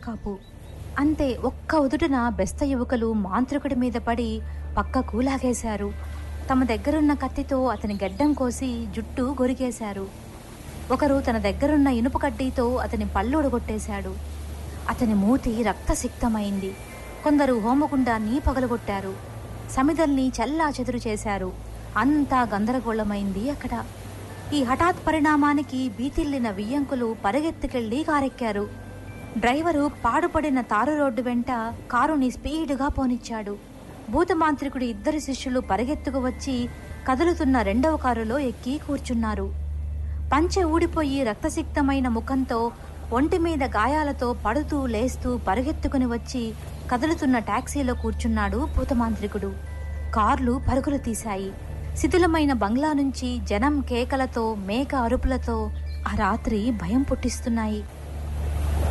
కాపు అంతే ఒక్క ఉదుటన బెస్త యువకులు మాంత్రికుడి మీద పడి పక్కకు లాగేశారు తమ దగ్గరున్న కత్తితో అతని గెడ్డం కోసి జుట్టు గొరిగేశారు ఒకరు తన దగ్గరున్న ఇనుప కడ్డీతో అతని పళ్ళు ఒడగొట్టేశాడు అతని మూతి రక్తసిక్తమైంది కొందరు హోమగుండాన్ని పగలగొట్టారు సమిదల్ని చల్లా చెదురు చేశారు అంతా గందరగోళమైంది అక్కడ ఈ హఠాత్ పరిణామానికి బీతిల్లిన వియ్యంకులు పరిగెత్తుకెళ్లి కారెక్కారు డ్రైవరు పాడుపడిన తారు రోడ్డు వెంట కారుని స్పీడ్గా పోనిచ్చాడు భూతమాంత్రికుడి ఇద్దరు శిష్యులు పరిగెత్తుకు వచ్చి కదులుతున్న రెండవ కారులో ఎక్కి కూర్చున్నారు పంచె ఊడిపోయి రక్తసిక్తమైన ముఖంతో ఒంటి మీద గాయాలతో పడుతూ లేస్తూ పరిగెత్తుకుని వచ్చి కదులుతున్న టాక్సీలో కూర్చున్నాడు భూతమాంత్రికుడు కార్లు పరుగులు తీశాయి శిథిలమైన బంగ్లా నుంచి జనం కేకలతో మేక అరుపులతో ఆ రాత్రి భయం పుట్టిస్తున్నాయి